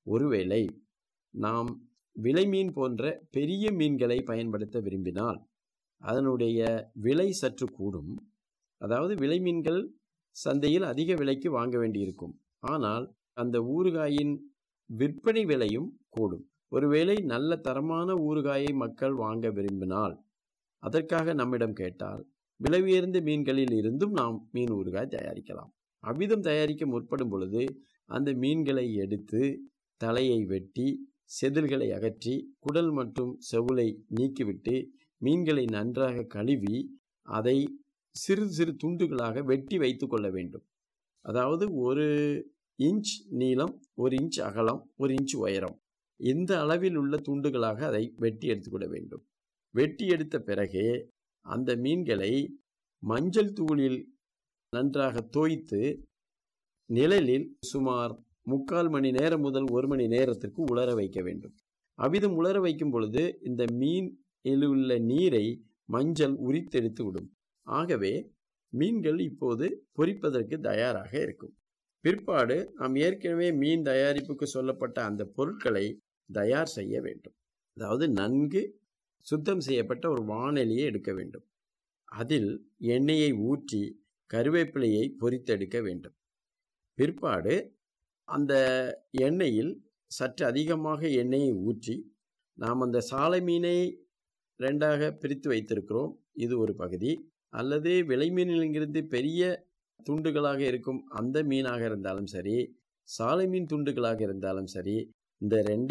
ஒருவேளை நாம் விலை மீன் போன்ற பெரிய மீன்களை பயன்படுத்த விரும்பினால் அதனுடைய விலை சற்று கூடும் அதாவது விலை மீன்கள் சந்தையில் அதிக விலைக்கு வாங்க வேண்டியிருக்கும் ஆனால் அந்த ஊறுகாயின் விற்பனை விலையும் கூடும் ஒருவேளை நல்ல தரமான ஊறுகாயை மக்கள் வாங்க விரும்பினால் அதற்காக நம்மிடம் கேட்டால் விலை உயர்ந்த மீன்களில் இருந்தும் நாம் மீன் ஊறுகாய் தயாரிக்கலாம் அவ்விதம் தயாரிக்க முற்படும் பொழுது அந்த மீன்களை எடுத்து தலையை வெட்டி செதில்களை அகற்றி குடல் மற்றும் செவுளை நீக்கிவிட்டு மீன்களை நன்றாக கழுவி அதை சிறு சிறு துண்டுகளாக வெட்டி வைத்து கொள்ள வேண்டும் அதாவது ஒரு இன்ச் நீளம் ஒரு இன்ச் அகலம் ஒரு இன்ச் உயரம் இந்த அளவில் உள்ள துண்டுகளாக அதை வெட்டி எடுத்துக்கொள்ள வேண்டும் வெட்டி எடுத்த பிறகு அந்த மீன்களை மஞ்சள் தூளில் நன்றாக தோய்த்து நிழலில் சுமார் முக்கால் மணி நேரம் முதல் ஒரு மணி நேரத்திற்கு உலர வைக்க வேண்டும் அவ்விதம் உலர வைக்கும் பொழுது இந்த மீனில் உள்ள நீரை மஞ்சள் உரித்தெடுத்து விடும் ஆகவே மீன்கள் இப்போது பொரிப்பதற்கு தயாராக இருக்கும் பிற்பாடு நாம் ஏற்கனவே மீன் தயாரிப்புக்கு சொல்லப்பட்ட அந்த பொருட்களை தயார் செய்ய வேண்டும் அதாவது நன்கு சுத்தம் செய்யப்பட்ட ஒரு வானொலியை எடுக்க வேண்டும் அதில் எண்ணெயை ஊற்றி கருவேப்பிலையை பொரித்தெடுக்க வேண்டும் பிற்பாடு அந்த எண்ணெயில் சற்று அதிகமாக எண்ணெயை ஊற்றி நாம் அந்த சாலை மீனை ரெண்டாக பிரித்து வைத்திருக்கிறோம் இது ஒரு பகுதி அல்லது விலை மீனிலிருந்து பெரிய துண்டுகளாக இருக்கும் அந்த மீனாக இருந்தாலும் சரி சாலை மீன் துண்டுகளாக இருந்தாலும் சரி இந்த ரெண்டை